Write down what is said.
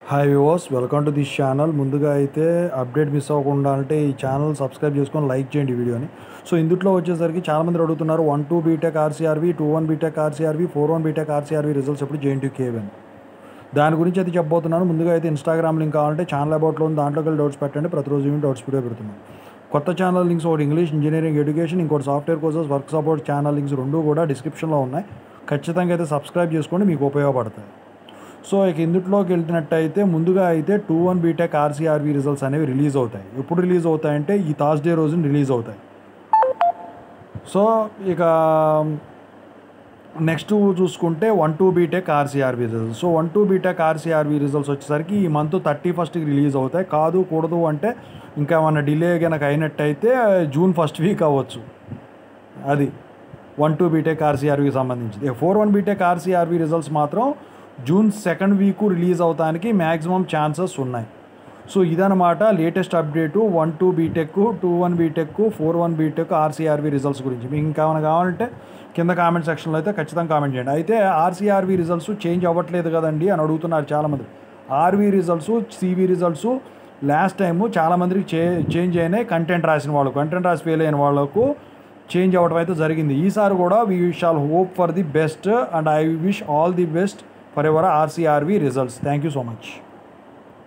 hi viewers welcome to this channel ముందుగా అయితే update miss అవ్వకుండా అంటే ఈ ఛానల్ సబ్స్క్రైబ్ చేసుకొని లైక్ చేయండి ఈ వీడియోని సో ఇందులో వచ్చేసరికి చాలామంది అడుగుతున్నారు one two BTech RCRV two one BTech RCRV four one BTech RCRV results ఎప్పుడు జేఎన్టీ కేవన్ దాని గురించి అయితే చెప్పబోతున్నాను ముందుగా అయితే ఇన్స్టాగ్రామ్ లింక్ కావాలంటే ఛానల్ అబౌట్లో ఉంది దాంట్లోకి వెళ్ళి డౌట్స్ పెట్టండి ప్రతిరోజు మేము డౌట్స్ వీడియో పెడుతున్నాం కొత్త ఛానల్ లింక్స్ ఒకటి ఇంగ్లీష్ ఇంజనీరింగ్ ఎడ్యుకేషన్ ఇంకోటి software courses work support channel links రెండు కూడా డిస్క్రిప్షన్లో ఉన్నాయి ఖచ్చితంగా అయితే సబ్స్క్రైబ్ చేసుకోండి మీకు ఉపయోగపడతాయి సో ఇక ఇందులోకి వెళ్తున్నట్టయితే ముందుగా అయితే two one BTech RCRV results అనేవి రిలీజ్ అవుతాయి ఎప్పుడు రిలీజ్ అవుతాయంటే ఈ థర్స్డే రోజున రిలీజ్ అవుతాయి సో ఇక నెక్స్ట్ చూసుకుంటే one two BTech RCRV results so one two BTech RCRV results వచ్చేసరికి ఈ మంత్ థర్టీ ఫస్ట్కి రిలీజ్ అవుతాయి కాదు కూడదు అంటే ఇంకా ఏమన్నా డిలే కనుక అయినట్టయితే జూన్ ఫస్ట్ వీక్ అవ్వచ్చు అది వన్ టూ బీటెక్ ఆర్సీఆర్వికి సంబంధించింది four one BTech RCRV results మాత్రం జూన్ సెకండ్ వీక్ రిలీజ్ అవడానికి మ్యాక్సిమం ఛాన్సెస్ ఉన్నాయి సో ఇదనమాట latest update one two BTech two one BTech four one BTech RCRV results గురించి మీకు ఇంకా ఏమైనా కావాలంటే కింద కామెంట్ సెక్షన్లో అయితే ఖచ్చితంగా కామెంట్ చేయండి అయితే ఆర్సీఆర్వి రిజల్ట్స్ చేంజ్ అవ్వట్లేదు కదండి అని అడుగుతున్నారు చాలామంది RV results CV results last time చాలామందికి చే చేంజ్ అయినాయి కంటెంట్ రాసిన వాళ్ళకు కంటెంట్ రాసి ఫెయిల్ అయిన వాళ్ళకు చేంజ్ అవ్వడం అయితే జరిగింది ఈసారి కూడా we shall hope for the best and I wish all the best for ever RCRV results thank you so much